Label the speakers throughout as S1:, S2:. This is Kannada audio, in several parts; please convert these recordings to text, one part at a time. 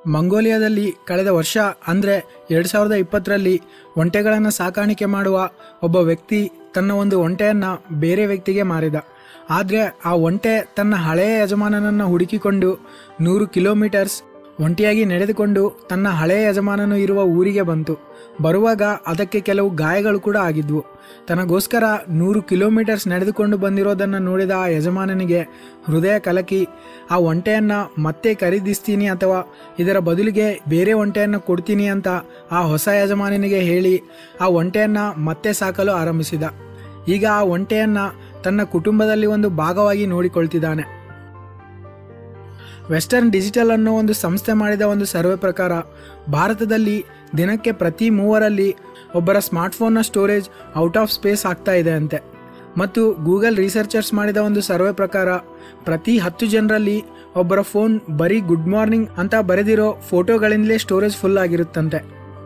S1: ಮಂಗೋಲಿಯಾದಲ್ಲಿ ಕಳೆದ ವರ್ಷ ಅಂದರೆ ಎರಡು ಸಾವಿರದ ಇಪ್ಪತ್ತರಲ್ಲಿ ಒಂಟೆಗಳನ್ನು ಸಾಕಾಣಿಕೆ ಮಾಡುವ ಒಬ್ಬ ವ್ಯಕ್ತಿ ತನ್ನ ಒಂದು ಒಂಟೆಯನ್ನು ಬೇರೆ ವ್ಯಕ್ತಿಗೆ ಮಾರಿದ ಆದರೆ ಆ ಒಂಟೆ ತನ್ನ ಹಳೆಯ ಯಜಮಾನನನ್ನು ಹುಡುಕಿಕೊಂಡು ನೂರು ಕಿಲೋಮೀಟರ್ಸ್ ಒಂಟಿಯಾಗಿ ನಡೆದುಕೊಂಡು ತನ್ನ ಹಳೆಯ ಯಜಮಾನನು ಇರುವ ಊರಿಗೆ ಬಂತು ಬರುವಾಗ ಅದಕ್ಕೆ ಕೆಲವು ಗಾಯಗಳು ಕೂಡ ಆಗಿದ್ವು ತನಗೋಸ್ಕರ ನೂರು ಕಿಲೋಮೀಟರ್ಸ್ ನಡೆದುಕೊಂಡು ಬಂದಿರೋದನ್ನು ನೋಡಿದ ಆ ಯಜಮಾನನಿಗೆ ಹೃದಯ ಕಲಕಿ ಆ ಒಂಟೆಯನ್ನು ಮತ್ತೆ ಖರೀದಿಸ್ತೀನಿ ಅಥವಾ ಇದರ ಬದಲಿಗೆ ಬೇರೆ ಒಂಟೆಯನ್ನು ಕೊಡ್ತೀನಿ ಅಂತ ಆ ಹೊಸ ಯಜಮಾನನಿಗೆ ಹೇಳಿ ಆ ಒಂಟೆಯನ್ನು ಮತ್ತೆ ಸಾಕಲು ಆರಂಭಿಸಿದ ಈಗ ಆ ಒಂಟೆಯನ್ನು ತನ್ನ ಕುಟುಂಬದಲ್ಲಿ ಒಂದು ಭಾಗವಾಗಿ ನೋಡಿಕೊಳ್ತಿದ್ದಾನೆ ವೆಸ್ಟರ್ನ್ ಡಿಜಿಟಲ್ ಅನ್ನೋ ಒಂದು ಸಂಸ್ಥೆ ಮಾಡಿದ ಒಂದು ಸರ್ವೆ ಪ್ರಕಾರ ಭಾರತದಲ್ಲಿ ದಿನಕ್ಕೆ ಪ್ರತಿ ಮೂವರಲ್ಲಿ ಒಬ್ಬರ ಸ್ಮಾರ್ಟ್ಫೋನ್ನ ಸ್ಟೋರೇಜ್ ಔಟ್ ಆಫ್ ಸ್ಪೇಸ್ ಆಗ್ತಾ ಇದೆ ಅಂತೆ ಮತ್ತು ಗೂಗಲ್ ರಿಸರ್ಚರ್ಸ್ ಮಾಡಿದ ಒಂದು ಸರ್ವೆ ಪ್ರಕಾರ ಪ್ರತಿ ಹತ್ತು ಜನರಲ್ಲಿ ಒಬ್ಬರ ಫೋನ್ ಬರೀ ಗುಡ್ ಮಾರ್ನಿಂಗ್ ಅಂತ ಬರೆದಿರೋ ಫೋಟೋಗಳಿಂದಲೇ ಸ್ಟೋರೇಜ್ ಫುಲ್ ಆಗಿರುತ್ತಂತೆ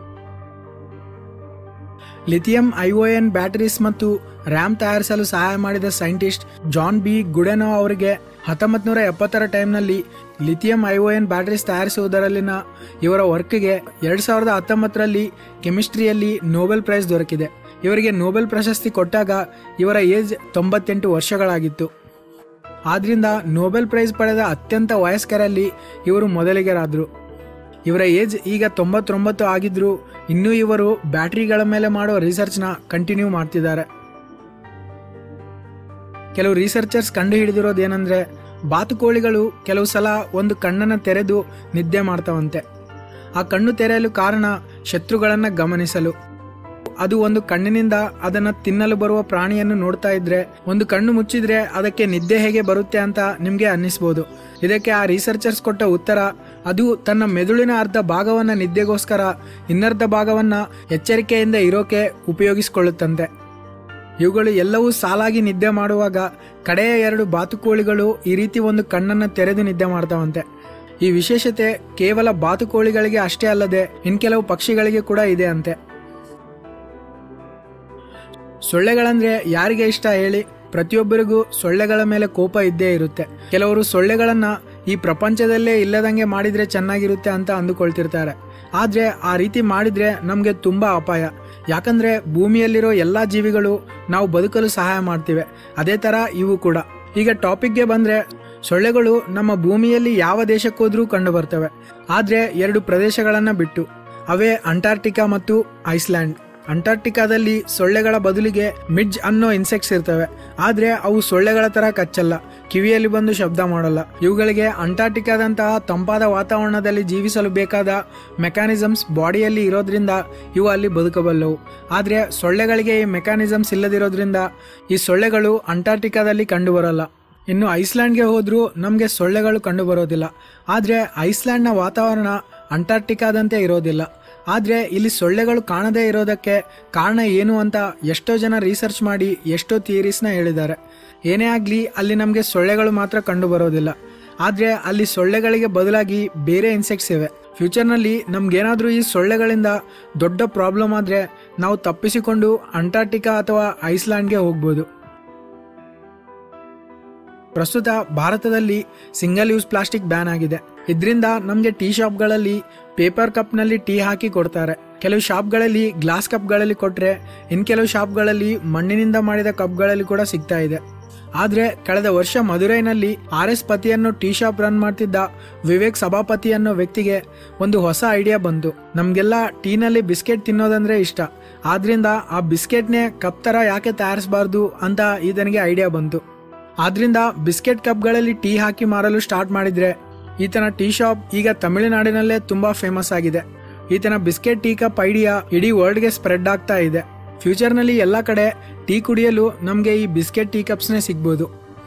S1: ಲಿಥಿಯಂ ಐಒಎನ್ ಬ್ಯಾಟರೀಸ್ ಮತ್ತು ರ್ಯಾಮ್ ತಯಾರಿಸಲು ಸಹಾಯ ಮಾಡಿದ ಸೈಂಟಿಸ್ಟ್ ಜಾನ್ ಬಿ ಗುಡೆನೋ ಅವರಿಗೆ ಹತ್ತೊಂಬತ್ತು ನೂರ ಎಪ್ಪತ್ತರ ಟೈಮ್ನಲ್ಲಿ ಲಿಥಿಯಂ ಐಒಎನ್ ಬ್ಯಾಟರೀಸ್ ತಯಾರಿಸುವುದರಲ್ಲಿನ ಇವರ ವರ್ಕ್ಗೆ ಎರಡು ಸಾವಿರದ ಹತ್ತೊಂಬತ್ತರಲ್ಲಿ ಕೆಮಿಸ್ಟ್ರಿಯಲ್ಲಿ ನೊಬೆಲ್ ಪ್ರೈಸ್ ದೊರಕಿದೆ ಇವರಿಗೆ ನೊಬೆಲ್ ಪ್ರಶಸ್ತಿ ಕೊಟ್ಟಾಗ ಇವರ ಏಜ್ ತೊಂಬತ್ತೆಂಟು ವರ್ಷಗಳಾಗಿತ್ತು ಆದ್ರಿಂದ ನೊಬೆಲ್ ಪ್ರೈಸ್ ಪಡೆದ ಅತ್ಯಂತ ವಯಸ್ಕರಲ್ಲಿ ಇವರು ಮೊದಲಿಗರಾದರು ಇವರ ಏಜ್ ಈಗ ತೊಂಬತ್ತೊಂಬತ್ತು ಆಗಿದ್ರು ಇನ್ನೂ ಇವರು ಬ್ಯಾಟರಿಗಳ ಮೇಲೆ ಮಾಡೋ ರಿಸರ್ಚ್ನ ಕಂಟಿನ್ಯೂ ಮಾಡ್ತಿದ್ದಾರೆ ಕೆಲವು ರಿಸರ್ಚರ್ಸ್ ಕಂಡು ಹಿಡಿದಿರೋದೇನೆಂದ್ರೆ ಬಾತುಕೋಳಿಗಳು ಕೆಲವು ಸಲ ಒಂದು ಕಣ್ಣನ್ನು ತೆರೆದು ನಿದ್ದೆ ಮಾಡ್ತಾವಂತೆ ಆ ಕಣ್ಣು ತೆರೆಯಲು ಕಾರಣ ಶತ್ರುಗಳನ್ನು ಗಮನಿಸಲು ಅದು ಒಂದು ಕಣ್ಣಿನಿಂದ ಅದನ್ನ ತಿನ್ನಲು ಬರುವ ಪ್ರಾಣಿಯನ್ನು ನೋಡ್ತಾ ಇದ್ರೆ ಒಂದು ಕಣ್ಣು ಮುಚ್ಚಿದ್ರೆ ಅದಕ್ಕೆ ನಿದ್ದೆ ಹೇಗೆ ಬರುತ್ತೆ ಅಂತ ನಿಮ್ಗೆ ಅನ್ನಿಸ್ಬೋದು ಇದಕ್ಕೆ ಆ ರಿಸರ್ಚರ್ಸ್ ಕೊಟ್ಟ ಉತ್ತರ ಅದು ತನ್ನ ಮೆದುಳಿನ ಅರ್ಧ ಭಾಗವನ್ನ ನಿದ್ದೆಗೋಸ್ಕರ ಇನ್ನರ್ಧ ಭಾಗವನ್ನ ಎಚ್ಚರಿಕೆಯಿಂದ ಇರೋಕೆ ಉಪಯೋಗಿಸಿಕೊಳ್ಳುತ್ತಂತೆ ಇವುಗಳು ಎಲ್ಲವೂ ಸಾಲಾಗಿ ನಿದ್ದೆ ಮಾಡುವಾಗ ಕಡೆಯ ಎರಡು ಬಾತುಕೋಳಿಗಳು ಈ ರೀತಿ ಒಂದು ಕಣ್ಣನ್ನು ತೆರೆದು ನಿದ್ದೆ ಮಾಡ್ತಾವಂತೆ ಈ ವಿಶೇಷತೆ ಕೇವಲ ಬಾತುಕೋಳಿಗಳಿಗೆ ಅಷ್ಟೇ ಅಲ್ಲದೆ ಇನ್ ಕೆಲವು ಪಕ್ಷಿಗಳಿಗೆ ಕೂಡ ಇದೆ ಅಂತೆ ಸೊಳ್ಳೆಗಳಂದ್ರೆ ಯಾರಿಗೆ ಇಷ್ಟ ಹೇಳಿ ಪ್ರತಿಯೊಬ್ಬರಿಗೂ ಸೊಳ್ಳೆಗಳ ಮೇಲೆ ಕೋಪ ಇದ್ದೇ ಇರುತ್ತೆ ಕೆಲವರು ಸೊಳ್ಳೆಗಳನ್ನ ಈ ಪ್ರಪಂಚದಲ್ಲೇ ಇಲ್ಲದಂಗೆ ಮಾಡಿದ್ರೆ ಚೆನ್ನಾಗಿರುತ್ತೆ ಅಂತ ಅಂದುಕೊಳ್ತಿರ್ತಾರೆ ಆದ್ರೆ ಆ ರೀತಿ ಮಾಡಿದ್ರೆ ನಮಗೆ ತುಂಬಾ ಅಪಾಯ ಯಾಕಂದ್ರೆ ಭೂಮಿಯಲ್ಲಿರೋ ಎಲ್ಲಾ ಜೀವಿಗಳು ನಾವು ಬದುಕಲು ಸಹಾಯ ಮಾಡ್ತಿವೆ ಅದೇ ತರ ಇವು ಕೂಡ ಈಗ ಟಾಪಿಕ್ಗೆ ಬಂದ್ರೆ ಸೊಳ್ಳೆಗಳು ನಮ್ಮ ಭೂಮಿಯಲ್ಲಿ ಯಾವ ದೇಶಕ್ಕೋದ್ರೂ ಕಂಡು ಬರ್ತವೆ ಆದ್ರೆ ಎರಡು ಪ್ರದೇಶಗಳನ್ನ ಬಿಟ್ಟು ಅವೇ ಅಂಟಾರ್ಟಿಕಾ ಮತ್ತು ಐಸ್ಲ್ಯಾಂಡ್ ಅಂಟಾರ್ಟಿಕಾದಲ್ಲಿ ಸೊಳ್ಳೆಗಳ ಬದಲಿಗೆ ಮಿಡ್ಜ್ ಅನ್ನೋ ಇನ್ಸೆಕ್ಟ್ಸ್ ಇರ್ತವೆ ಆದ್ರೆ ಅವು ಸೊಳ್ಳೆಗಳ ತರ ಕಚ್ಚಲ್ಲ ಕಿವಿಯಲ್ಲಿ ಬಂದು ಶಬ್ದ ಮಾಡಲ್ಲ ಇವುಗಳಿಗೆ ಅಂಟಾರ್ಟಿಕಾದಂತಹ ತಂಪಾದ ವಾತಾವರಣದಲ್ಲಿ ಜೀವಿಸಲು ಬೇಕಾದ ಮೆಕ್ಯಾನಿಸಮ್ಸ್ ಬಾಡಿಯಲ್ಲಿ ಇರೋದ್ರಿಂದ ಇವು ಅಲ್ಲಿ ಬದುಕಬಲ್ಲವು ಆದ್ರೆ ಸೊಳ್ಳೆಗಳಿಗೆ ಈ ಮೆಕ್ಯಾನಿಸಮ್ಸ್ ಇಲ್ಲದಿರೋದ್ರಿಂದ ಈ ಸೊಳ್ಳೆಗಳು ಅಂಟಾರ್ಟಿಕಾದಲ್ಲಿ ಕಂಡುಬರಲ್ಲ ಇನ್ನು ಐಸ್ಲ್ಯಾಂಡ್ಗೆ ಹೋದ್ರೂ ನಮಗೆ ಸೊಳ್ಳೆಗಳು ಕಂಡು ಬರೋದಿಲ್ಲ ಆದರೆ ಐಸ್ಲ್ಯಾಂಡ್ನ ವಾತಾವರಣ ಅಂಟಾರ್ಟಿಕಾದಂತೆ ಇರೋದಿಲ್ಲ ಆದರೆ ಇಲ್ಲಿ ಸೊಳ್ಳೆಗಳು ಕಾಣದೇ ಇರೋದಕ್ಕೆ ಕಾರಣ ಏನು ಅಂತ ಎಷ್ಟೋ ಜನ ರಿಸರ್ಚ್ ಮಾಡಿ ಎಷ್ಟೋ ಥಿಯರೀಸ್ನ ಹೇಳಿದ್ದಾರೆ ಏನೇ ಆಗಲಿ ಅಲ್ಲಿ ನಮಗೆ ಸೊಳ್ಳೆಗಳು ಮಾತ್ರ ಕಂಡು ಬರೋದಿಲ್ಲ ಆದರೆ ಅಲ್ಲಿ ಸೊಳ್ಳೆಗಳಿಗೆ ಬದಲಾಗಿ ಬೇರೆ ಇನ್ಸೆಕ್ಟ್ಸ್ ಇವೆ ಫ್ಯೂಚರ್ನಲ್ಲಿ ನಮ್ಗೇನಾದರೂ ಈ ಸೊಳ್ಳೆಗಳಿಂದ ದೊಡ್ಡ ಪ್ರಾಬ್ಲಮ್ ಆದರೆ ನಾವು ತಪ್ಪಿಸಿಕೊಂಡು ಅಂಟಾರ್ಟಿಕಾ ಅಥವಾ ಐಸ್ಲ್ಯಾಂಡ್ಗೆ ಹೋಗ್ಬೋದು ಪ್ರಸ್ತುತ ಭಾರತದಲ್ಲಿ ಸಿಂಗಲ್ ಯೂಸ್ ಪ್ಲಾಸ್ಟಿಕ್ ಬ್ಯಾನ್ ಆಗಿದೆ ಇದರಿಂದ ನಮಗೆ ಟೀ ಶಾಪ್ಗಳಲ್ಲಿ ಪೇಪರ್ ಕಪ್ನಲ್ಲಿ ಟೀ ಹಾಕಿ ಕೊಡ್ತಾರೆ ಕೆಲವು ಶಾಪ್ಗಳಲ್ಲಿ ಗ್ಲಾಸ್ ಕಪ್ಗಳಲ್ಲಿ ಕೊಟ್ರೆ ಇನ್ ಕೆಲವು ಶಾಪ್ಗಳಲ್ಲಿ ಮಣ್ಣಿನಿಂದ ಮಾಡಿದ ಕಪ್ಗಳಲ್ಲಿ ಕೂಡ ಸಿಗ್ತಾ ಇದೆ ಆದ್ರೆ ಕಳೆದ ವರ್ಷ ಮದುರೈನಲ್ಲಿ ಆರ್ ಎಸ್ ಪತಿ ಅನ್ನೋ ಟೀ ಶಾಪ್ ರನ್ ಮಾಡ್ತಿದ್ದ ವಿವೇಕ್ ಸಭಾಪತಿ ಅನ್ನೋ ವ್ಯಕ್ತಿಗೆ ಒಂದು ಹೊಸ ಐಡಿಯಾ ಬಂತು ನಮ್ಗೆಲ್ಲ ಟೀನಲ್ಲಿ ಬಿಸ್ಕೆಟ್ ತಿನ್ನೋದಂದ್ರೆ ಇಷ್ಟ ಆದ್ರಿಂದ ಆ ಬಿಸ್ಕೆಟ್ನೇ ಕಪ್ ತರ ಯಾಕೆ ತಯಾರಿಸಬಾರ್ದು ಅಂತ ಈತನಿಗೆ ಐಡಿಯಾ ಬಂತು ಆದ್ರಿಂದ ಬಿಸ್ಕೆಟ್ ಕಪ್ಗಳಲ್ಲಿ ಟೀ ಹಾಕಿ ಮಾರಲು ಸ್ಟಾರ್ಟ್ ಮಾಡಿದ್ರೆ ಈತನ ಟೀ ಶಾಪ್ ಈಗ ತಮಿಳುನಾಡಿನಲ್ಲೇ ತುಂಬಾ ಫೇಮಸ್ ಆಗಿದೆ ಈತನ ಬಿಸ್ಕೆಟ್ ಟೀ ಕಪ್ ಐಡಿಯಾ ಇಡೀ ವರ್ಲ್ಡ್ಗೆ ಸ್ಪ್ರೆಡ್ ಆಗ್ತಾ ಇದೆ ಫ್ಯೂಚರ್ನಲ್ಲಿ ಎಲ್ಲ ಕಡೆ ಟೀ ಕುಡಿಯಲು ನಮಗೆ ಈ ಬಿಸ್ಕೆಟ್ ಟೀ ಕಪ್ಸ್ನೇ ಸಿಗ್ಬೋದು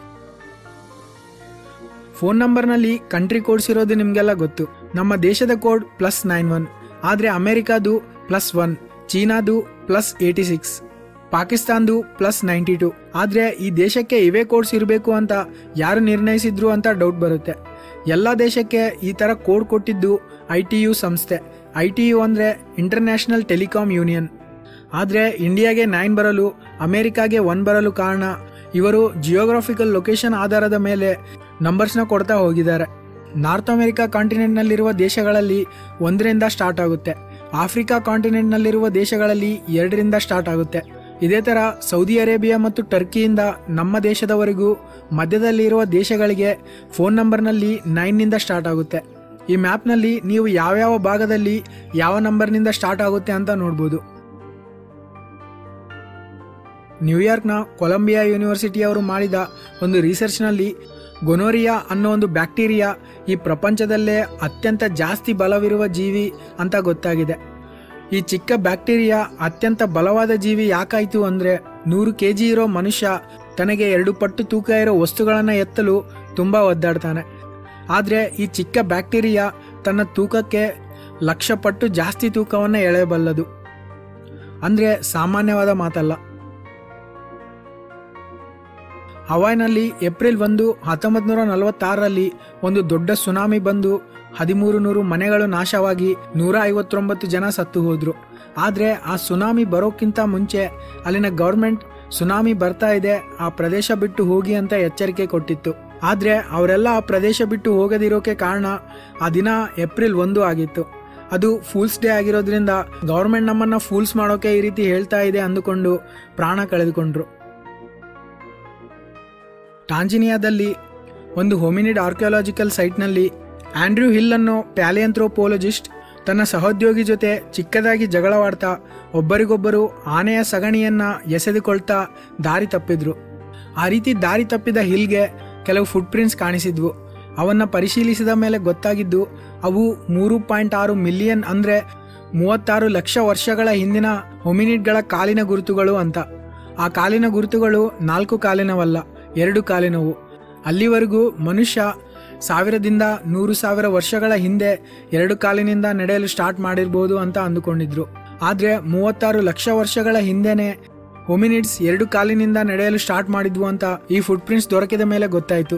S1: ಫೋನ್ ನಂಬರ್ನಲ್ಲಿ ಕಂಟ್ರಿ ಕೋಡ್ಸ್ ಇರೋದು ನಿಮಗೆಲ್ಲ ಗೊತ್ತು ನಮ್ಮ ದೇಶದ ಕೋಡ್ ಪ್ಲಸ್ ನೈನ್ ಒನ್ ಆದರೆ ಅಮೆರಿಕಾದು ಪ್ಲಸ್ ಒನ್ ಚೀನಾದು ಪ್ಲಸ್ ಏಯ್ಟಿ ಸಿಕ್ಸ್ ಪಾಕಿಸ್ತಾನ್ದು ಪ್ಲಸ್ ನೈಂಟಿ ಟು ಆದರೆ ಈ ದೇಶಕ್ಕೆ ಇವೇ ಕೋಡ್ಸ್ ಇರಬೇಕು ಅಂತ ಯಾರು ನಿರ್ಣಯಿಸಿದ್ರು ಅಂತ ಡೌಟ್ ಬರುತ್ತೆ ಎಲ್ಲ ದೇಶಕ್ಕೆ ಈ ಥರ ಕೋಡ್ ಕೊಟ್ಟಿದ್ದು ಐ ಟಿ ಯು ಸಂಸ್ಥೆ ಐ ಟಿ ಯು ಅಂದರೆ ಇಂಟರ್ನ್ಯಾಷನಲ್ ಟೆಲಿಕಾಂ ಯೂನಿಯನ್ ಆದರೆ ಇಂಡಿಯಾಗೆ ನೈನ್ ಬರಲು ಅಮೆರಿಕಾಗೆ ಒನ್ ಬರಲು ಕಾರಣ ಇವರು ಜಿಯೋಗ್ರಾಫಿಕಲ್ ಲೊಕೇಶನ್ ಆಧಾರದ ಮೇಲೆ ನಂಬರ್ಸ್ನ ಕೊಡ್ತಾ ಹೋಗಿದ್ದಾರೆ ನಾರ್ತ್ ಅಮೆರಿಕಾ ಕಾಂಟಿನೆಂಟ್ನಲ್ಲಿರುವ ದೇಶಗಳಲ್ಲಿ ಒಂದರಿಂದ ಸ್ಟಾರ್ಟ್ ಆಗುತ್ತೆ ಆಫ್ರಿಕಾ ಕಾಂಟಿನೆಂಟ್ನಲ್ಲಿರುವ ದೇಶಗಳಲ್ಲಿ ಎರಡರಿಂದ ಸ್ಟಾರ್ಟ್ ಆಗುತ್ತೆ ಇದೇ ಥರ ಸೌದಿ ಅರೇಬಿಯಾ ಮತ್ತು ಟರ್ಕಿಯಿಂದ ನಮ್ಮ ದೇಶದವರೆಗೂ ಮಧ್ಯದಲ್ಲಿರುವ ದೇಶಗಳಿಗೆ ಫೋನ್ ನಂಬರ್ನಲ್ಲಿ ನೈನ್ನಿಂದ ಸ್ಟಾರ್ಟ್ ಆಗುತ್ತೆ ಈ ಮ್ಯಾಪ್ನಲ್ಲಿ ನೀವು ಯಾವ್ಯಾವ ಭಾಗದಲ್ಲಿ ಯಾವ ನಂಬರ್ನಿಂದ ಸ್ಟಾರ್ಟ್ ಆಗುತ್ತೆ ಅಂತ ನೋಡ್ಬೋದು ನ್ಯೂಯಾರ್ಕ್ನ ಕೊಲಂಬಿಯಾ ಯೂನಿವರ್ಸಿಟಿಯವರು ಮಾಡಿದ ಒಂದು ರಿಸರ್ಚ್ನಲ್ಲಿ ಗೊನೋರಿಯಾ ಅನ್ನೋ ಒಂದು ಬ್ಯಾಕ್ಟೀರಿಯಾ ಈ ಪ್ರಪಂಚದಲ್ಲೇ ಅತ್ಯಂತ ಜಾಸ್ತಿ ಬಲವಿರುವ ಜೀವಿ ಅಂತ ಗೊತ್ತಾಗಿದೆ ಈ ಚಿಕ್ಕ ಬ್ಯಾಕ್ಟೀರಿಯಾ ಅತ್ಯಂತ ಬಲವಾದ ಜೀವಿ ಯಾಕಾಯಿತು ಅಂದರೆ ನೂರು ಕೆ ಜಿ ಇರೋ ಮನುಷ್ಯ ತನಗೆ ಎರಡು ಪಟ್ಟು ತೂಕ ಇರೋ ವಸ್ತುಗಳನ್ನು ಎತ್ತಲು ತುಂಬ ಒದ್ದಾಡ್ತಾನೆ ಆದರೆ ಈ ಚಿಕ್ಕ ಬ್ಯಾಕ್ಟೀರಿಯಾ ತನ್ನ ತೂಕಕ್ಕೆ ಲಕ್ಷ ಪಟ್ಟು ಜಾಸ್ತಿ ತೂಕವನ್ನು ಎಳೆಯಬಲ್ಲದು ಅಂದರೆ ಸಾಮಾನ್ಯವಾದ ಮಾತಲ್ಲ ಹವಾಯ್ನಲ್ಲಿ ಏಪ್ರಿಲ್ ಒಂದು ಹತ್ತೊಂಬತ್ತು ನೂರ ನಲವತ್ತಾರರಲ್ಲಿ ಒಂದು ದೊಡ್ಡ ಸುನಾಮಿ ಬಂದು ಹದಿಮೂರು ನೂರು ಮನೆಗಳು ನಾಶವಾಗಿ ನೂರ ಐವತ್ತೊಂಬತ್ತು ಜನ ಸತ್ತು ಹೋದ್ರು ಆದರೆ ಆ ಸುನಾಮಿ ಬರೋಕ್ಕಿಂತ ಮುಂಚೆ ಅಲ್ಲಿನ ಗೌರ್ಮೆಂಟ್ ಸುನಾಮಿ ಬರ್ತಾ ಇದೆ ಆ ಪ್ರದೇಶ ಬಿಟ್ಟು ಹೋಗಿ ಅಂತ ಎಚ್ಚರಿಕೆ ಕೊಟ್ಟಿತ್ತು ಆದರೆ ಅವರೆಲ್ಲ ಆ ಪ್ರದೇಶ ಬಿಟ್ಟು ಹೋಗದಿರೋಕೆ ಕಾರಣ ಆ ದಿನ ಏಪ್ರಿಲ್ ಒಂದು ಆಗಿತ್ತು ಅದು ಫೂಲ್ಸ್ ಡೇ ಆಗಿರೋದ್ರಿಂದ ಗೌರ್ಮೆಂಟ್ ನಮ್ಮನ್ನ ಫೂಲ್ಸ್ ಮಾಡೋಕೆ ಈ ರೀತಿ ಹೇಳ್ತಾ ಇದೆ ಅಂದುಕೊಂಡು ಪ್ರಾಣ ಕಳೆದುಕೊಂಡ್ರು ಟಾಂಜಿನಿಯಾದಲ್ಲಿ ಒಂದು ಹೊಮಿನಿಡ್ ಆರ್ಕಿಯಾಲಜಿಕಲ್ ಸೈಟ್ನಲ್ಲಿ ಆಂಡ್ರ್ಯೂ ಹಿಲ್ ಅನ್ನೋ ಪ್ಯಾಲಿಯಂಥ್ರೋಪೋಲಜಿಸ್ಟ್ ತನ್ನ ಸಹೋದ್ಯೋಗಿ ಜೊತೆ ಚಿಕ್ಕದಾಗಿ ಜಗಳವಾಡ್ತಾ ಒಬ್ಬರಿಗೊಬ್ಬರು ಆನೆಯ ಸಗಣಿಯನ್ನ ಎಸೆದುಕೊಳ್ತಾ ದಾರಿ ತಪ್ಪಿದ್ರು ಆ ರೀತಿ ದಾರಿ ತಪ್ಪಿದ ಹಿಲ್ಗೆ ಕೆಲವು ಫುಟ್ ಪ್ರಿಂಟ್ಸ್ ಕಾಣಿಸಿದ್ವು ಅವನ್ನ ಪರಿಶೀಲಿಸಿದ ಮೇಲೆ ಗೊತ್ತಾಗಿದ್ದು ಅವು ಮೂರು ಪಾಯಿಂಟ್ ಆರು ಮಿಲಿಯನ್ ಅಂದ್ರೆ ಮೂವತ್ತಾರು ಲಕ್ಷ ವರ್ಷಗಳ ಹಿಂದಿನ ಹೊಮಿನಿಡ್ಗಳ ಕಾಲಿನ ಗುರುತುಗಳು ಅಂತ ಆ ಕಾಲಿನ ಗುರುತುಗಳು ನಾಲ್ಕು ಕಾಲಿನವಲ್ಲ ಎರಡು ಕಾಲಿನವು ಅಲ್ಲಿವರೆಗೂ ಮನುಷ್ಯ ಸಾವಿರದಿಂದ ನೂರು ಸಾವಿರ ವರ್ಷಗಳ ಹಿಂದೆ ಎರಡು ಕಾಲಿನಿಂದ ನಡೆಯಲು ಸ್ಟಾರ್ಟ್ ಮಾಡಿರ್ಬೋದು ಅಂತ ಅಂದುಕೊಂಡಿದ್ರು ಆದ್ರೆ ಮೂವತ್ತಾರು ಲಕ್ಷ ವರ್ಷಗಳ ಹಿಂದೆನೆ ಹೊಮಿನಿಡ್ಸ್ ಎರಡು ಕಾಲಿನಿಂದ ನಡೆಯಲು ಸ್ಟಾರ್ಟ್ ಮಾಡಿದ್ವು ಅಂತ ಈ ಫುಟ್ ಪ್ರಿಂಟ್ಸ್ ದೊರಕಿದ ಮೇಲೆ ಗೊತ್ತಾಯಿತು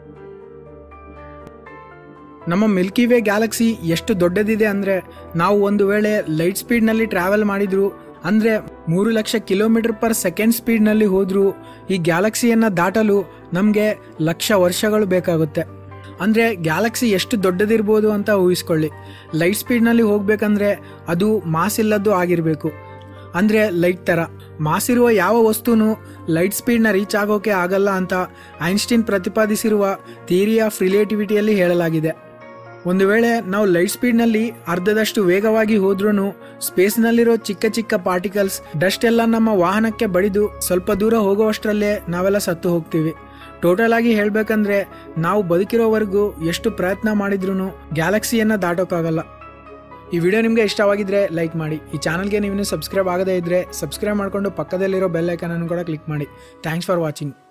S1: ನಮ್ಮ ಮಿಲ್ಕಿ ವೇ ಗ್ಯಾಲಕ್ಸಿ ಎಷ್ಟು ದೊಡ್ಡದಿದೆ ಅಂದ್ರೆ ನಾವು ಒಂದು ವೇಳೆ ಲೈಟ್ ಸ್ಪೀಡ್ನಲ್ಲಿ ಟ್ರಾವೆಲ್ ಮಾಡಿದ್ರು ಅಂದ್ರೆ ಮೂರು ಲಕ್ಷ ಕಿಲೋಮೀಟರ್ ಪರ್ ಸೆಕೆಂಡ್ ಸ್ಪೀಡ್ನಲ್ಲಿ ಹೋದ್ರೂ ಈ ಗ್ಯಾಲಕ್ಸಿಯನ್ನ ದಾಟಲು ನಮಗೆ ಲಕ್ಷ ವರ್ಷಗಳು ಬೇಕಾಗುತ್ತೆ ಅಂದ್ರೆ ಗ್ಯಾಲಕ್ಸಿ ಎಷ್ಟು ದೊಡ್ಡದಿರ್ಬೋದು ಅಂತ ಊಹಿಸ್ಕೊಳ್ಳಿ ಲೈಟ್ ಸ್ಪೀಡ್ನಲ್ಲಿ ಹೋಗ್ಬೇಕಂದ್ರೆ ಅದು ಮಾಸ್ ಇಲ್ಲದ್ದು ಆಗಿರಬೇಕು ಅಂದ್ರೆ ಲೈಟ್ ತರ ಮಾಸ್ ಇರುವ ಯಾವ ವಸ್ತುನು ಲೈಟ್ ಸ್ಪೀಡ್ನ ರೀಚ್ ಆಗೋಕೆ ಆಗಲ್ಲ ಅಂತ ಐನ್ಸ್ಟೀನ್ ಪ್ರತಿಪಾದಿಸಿರುವ ಥಿಯರಿ ಆಫ್ ರಿಲೇಟಿವಿಟಿಯಲ್ಲಿ ಹೇಳಲಾಗಿದೆ ಒಂದು ವೇಳೆ ನಾವು ಲೈಟ್ ಸ್ಪೀಡ್ನಲ್ಲಿ ಅರ್ಧದಷ್ಟು ವೇಗವಾಗಿ ಹೋದ್ರೂ ಸ್ಪೇಸ್ನಲ್ಲಿರೋ ಚಿಕ್ಕ ಚಿಕ್ಕ ಪಾರ್ಟಿಕಲ್ಸ್ ಡಸ್ಟ್ ಎಲ್ಲ ನಮ್ಮ ವಾಹನಕ್ಕೆ ಬಡಿದು ಸ್ವಲ್ಪ ದೂರ ಹೋಗುವಷ್ಟರಲ್ಲೇ ನಾವೆಲ್ಲ ಸತ್ತು ಹೋಗ್ತೀವಿ ಟೋಟಲ್ ಆಗಿ ಹೇಳ್ಬೇಕಂದ್ರೆ ನಾವು ಬದುಕಿರೋವರೆಗೂ ಎಷ್ಟು ಪ್ರಯತ್ನ ಮಾಡಿದ್ರು ಗ್ಯಾಲಕ್ಸಿಯನ್ನ ದಾಟೋಕ್ಕಾಗಲ್ಲ ಈ ವಿಡಿಯೋ ನಿಮಗೆ ಇಷ್ಟವಾಗಿದ್ರೆ ಲೈಕ್ ಮಾಡಿ ಈ ಚಾನಲ್ಗೆ ನೀವು ಸಬ್ಸ್ಕ್ರೈಬ್ ಆಗದೇ ಇದ್ರೆ ಸಬ್ಸ್ಕ್ರೈಬ್ ಮಾಡಿಕೊಂಡು ಪಕ್ಕದಲ್ಲಿರೋ ಬೆಲ್ ಐಕನ್ ಅನ್ನು ಕೂಡ ಕ್ಲಿಕ್ ಮಾಡಿ ಥ್ಯಾಂಕ್ಸ್ ಫಾರ್ ವಾಚಿಂಗ್